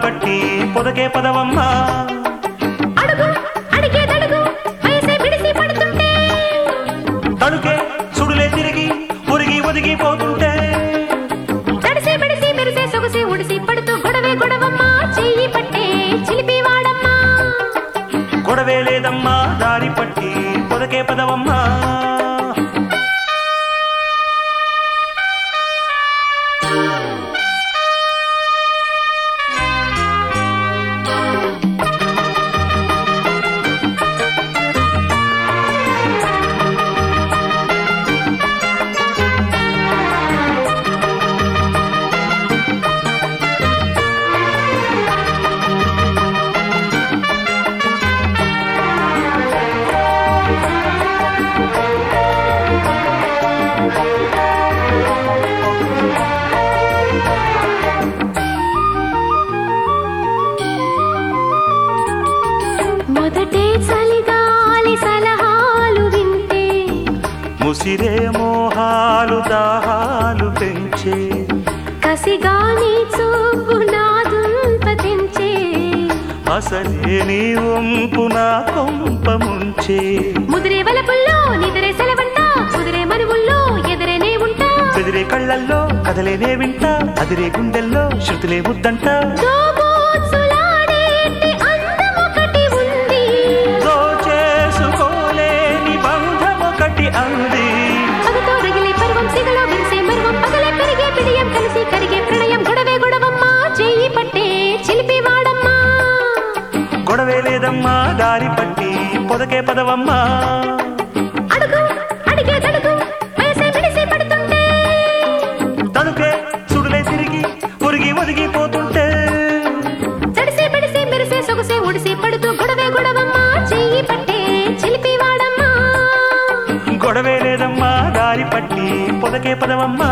పట్టి పొదకే పదవమ్మా అడుగు అడిగేదడుగు వయసే బిడిసి పడుతుంటే తడుకే సుడులే తిరిగి ఒరిగి ఒదిగి పోతుంటే తడిసి బిడిసి మెరిసే సొగసి ఉడిసి పడుతూ గొడవే గొడవమ్మ చెయ్యి పట్టే చిలిపి వాడమ్మా గొడవే లేదమ్మా దారి పట్టి పొదకే పదవమ్మా మొదటే చలిగాలి సలహాలు వింటే ముసిరే మోహాలు దాహాలు పెంచే కసిగాని చూపు నాదుంప తెంచే అసలే నీ వంపు నా కొంప ముంచే ముదిరే వలపుల్లో నిదిరే సెలవంట కుదిరే మనువుల్లో ఎదురేనే ఉంటా బెదిరే కళ్ళల్లో కదలేనే వింటా అదిరే గుండెల్లో శృతులే ముద్దంట దోబూచులాడేటి అందమొకటి ఉంది దోచేసుకోలేని బంధం ఒకటి అంది పగతో రగిలే పర్వం సిగలో విరిసే మర్వం పగలే పెరిగే పిడియం కలిసి కరిగే ప్రణయం గొడవే గొడవమ్మా చెయ్యి పట్టే చిలిపి వాడమ్మా గొడవే లేదమ్మా దారి పట్టి పొదకే పదవమ్మా అడుగు అడిగేదడుగు వయసే విడిసి పడుతుంటే తడుకే సుడులే తిరిగి ఒరిగి ఒదిగి పోతుంటే తడిసి పిడిసి మెరిసే సొగసే ఉడిసి పడుతూ గొడవే గొడవమ్మా చెయ్యి పట్టే చిలిపి వాడమ్మా గొడవే లేదమ్మా దారి పట్టి పొదకే పదవమ్మా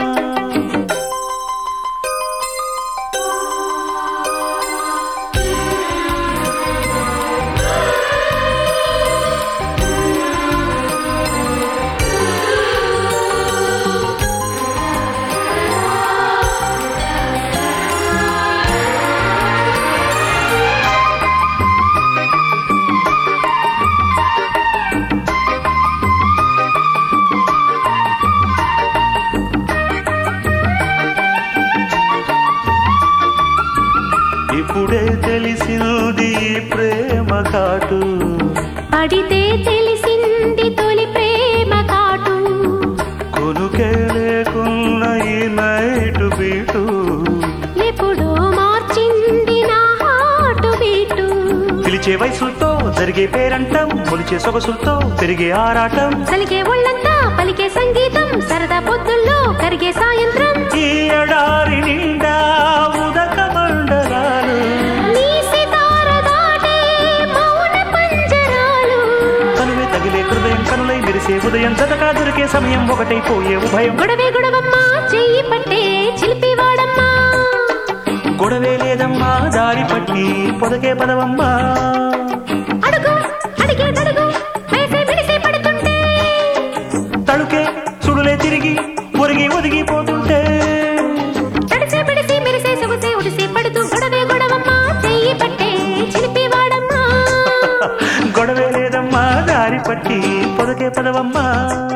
ఇప్పుడే తెలిసింది ఈ ప్రేమ ఘాటు పడితే తెలిసింది తొలి ప్రేమ కాటు కొనుకే లేకున్న ఈ నైటు బీటు ఎప్పుడో మార్చింది నా హాటు బీటు పిలిచే వయసుతో జరిగే పేరంటం కొలిచే సొగసులతో పెరిగే ఆరాటం సలిగే ఒళ్ళంతా పలికే సంగీతం సరదా పొద్దుల్లో కరిగే సాయంత్రం ఈ ఎడారి నిండా ఉదక మండలాలు నీ సితార దాటే మౌన పంజరాలు కనువే తగిలే హృదయం కనులై మెరిసే ఉదయం జతగా దొరికే సమయం ఒకటైపోయే ఉభయం గొడవే గొడవమ్మా చెయ్యి పట్టే చిలిపి వాడమ్మా గొడవే లేదమ్మా దారి పట్టి పొదకే పదవమ్మా అడుగు అడిగేదడుగు వేసే విడిసే పడుతుంటే తడుకే సుడులే తిరిగి ఒరిగి ఒదిగి పోతుంటే తడిసే పిడిసి మెరిసే సొగసే ఉడిసి పడుతూ గొడవే గొడవమ్మా చెయ్యి పట్టే చిలిపి వాడమ్మా గొడవే లేదమ్మా దారి పట్టి పొదకే పదవమ్మా